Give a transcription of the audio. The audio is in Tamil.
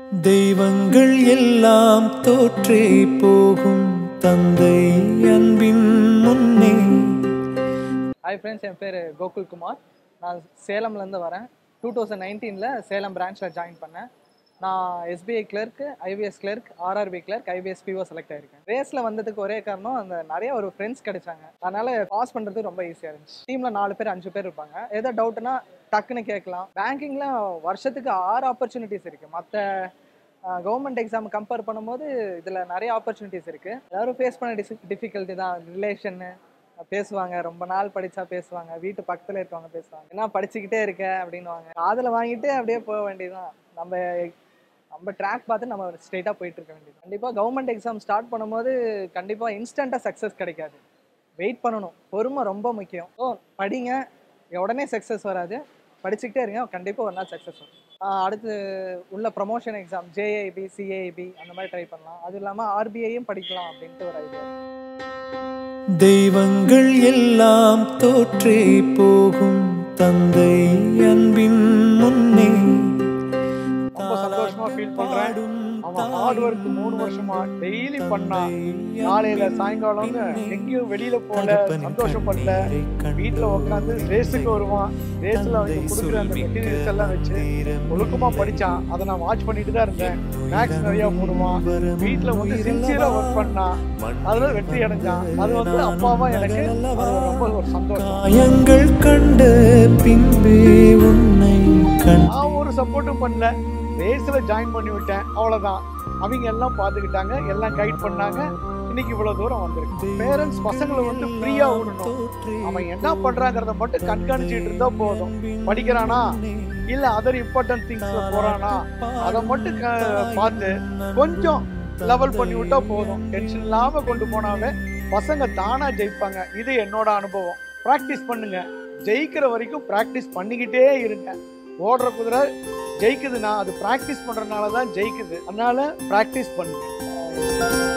தெய்வங்கள் எல்லாம் தோற்றே போகும் தந்தை அன்பின் முன்னே ஹாய் ஃப்ரெண்ட்ஸ் என் பேர் கோகுல் குமார் நான் சேலம்லேருந்து வரேன் டூ தௌசண்ட் நைன்டீனில் சேலம் பிரான்ச்சில் ஜாயின் பண்ணேன் நான் SBI clerk IPS clerk RRB clerk IPS PO select ஆயிருக்கேன் ரேஸில் வந்ததுக்கு ஒரே காரணம் அந்த நிறைய ஒரு ஃப்ரெண்ட்ஸ் கிடைச்சாங்க அதனால பாஸ் பண்ணுறது ரொம்ப ஈஸியாக இருந்துச்சு டீமில் நாலு பேர் அஞ்சு பேர் இருப்பாங்க ஏதோ டவுட்னா டக்குன்னு கேட்கலாம் பேங்கிங்கில் வருஷத்துக்கு ஆறு ஆப்பர்ச்சுனிட்டிஸ் இருக்குது மற்ற கவர்மெண்ட் எக்ஸாம் கம்பேர் பண்ணும்போது இதில் நிறைய ஆப்பர்ச்சுனிட்டிஸ் இருக்குது எல்லாரும் ஃபேஸ் பண்ண டிஸ் டிஃபிகல்ட்டி தான் ரிலேஷன்னு பேசுவாங்க ரொம்ப நாள் படிச்சா பேசுவாங்க வீட்டு பக்கத்துல இருக்கவங்க பேசுவாங்க என்ன படிச்சுக்கிட்டே இருக்க அப்படின்னுவாங்க காதுல வாங்கிட்டு அப்படியே போக வேண்டியதுதான் நம்ம நம்ம ட்ராக் பார்த்து நம்ம ஸ்ட்ரெயிட்டாக போயிட்டு இருக்க வேண்டியது கண்டிப்பாக கவர்மெண்ட் எக்ஸாம் ஸ்டார்ட் பண்ணும்போது கண்டிப்பாக இன்ஸ்டண்ட்டாக சக்ஸஸ் கிடைக்காது வெயிட் பண்ணணும் பொறுமை ரொம்ப முக்கியம் ஸோ படிங்க உடனே சக்ஸஸ் வராது படிச்சுக்கிட்டே இருங்க கண்டிப்பாக ஒரு நாள் சக்ஸஸ் வரும் ஆஹ் அடுத்து உள்ள ப்ரமோஷன் எக்ஸாம் ஜேஐபி சிஏபி அந்த மாதிரி ட்ரை பண்ணலாம் அது இல்லாமல் ஆர்பிஐயும் படிக்கலாம் அப்படின்ட்டு ஒரு ஐடியா தெய்வங்கள் எல்லாம் தோற்றே போகும் தந்தை அன்பின் முன்னே ரொம்ப சந்தோஷமா ஃபீல் பண்றேன் அவன் ஹார்ட் ஒர்க் மூணு வருஷமா டெய்லி பண்ணா காலையில சாயங்காலம்னு எங்கேயும் வெளியில போல சந்தோஷப்படல வீட்டுல உட்காந்து ரேஸுக்கு வருவான் ரேஸ்ல வந்து கொடுக்குற அந்த மெட்டீரியல்ஸ் எல்லாம் வச்சு ஒழுக்கமா படிச்சான் அதை நான் வாட்ச் பண்ணிட்டு தான் இருந்தேன் மேக்ஸ் நிறைய போடுவான் வீட்டுல வந்து சின்சியரா ஒர்க் பண்ணான் அதுல வெற்றி அடைஞ்சான் அது வந்து அப்பாவா எனக்கு அது ரொம்ப ஒரு சந்தோஷம் காயங்கள் கண்ட பின்பே உன்னை கண் நான் ஒரு சப்போர்ட்டும் பண்ணல ரேஸ்ல ஜாயின் பண்ணி விட்டேன் அவ்வளவுதான் அவங்க எல்லாம் பார்த்துக்கிட்டாங்க எல்லாம் கைட் பண்ணாங்க இன்னைக்கு இவ்வளவு தூரம் வந்திருக்கு பேரண்ட்ஸ் பசங்களை வந்து ஃப்ரீயா விடணும் அவன் என்ன பண்றாங்கிறத மட்டும் கண்காணிச்சுட்டு இருந்தா போதும் படிக்கிறானா இல்ல அதர் இம்பார்ட்டன்ட் திங்ஸ்ல போறானா அதை மட்டும் க- பார்த்து கொஞ்சம் லெவல் பண்ணி விட்டா போதும் டென்ஷன் இல்லாம கொண்டு போனாவே பசங்க தானா ஜெயிப்பாங்க இது என்னோட அனுபவம் ப்ராக்டிஸ் பண்ணுங்க ஜெயிக்கிற வரைக்கும் ப்ராக்டிஸ் பண்ணிக்கிட்டே இருங்க ஓடுற குதிரை ஜெயிக்குதுன்னா அது ப்ராக்டிஸ் பண்றதுனால தான் ஜெயிக்குது அதனால ப்ராக்டிஸ் பண்ணுங்க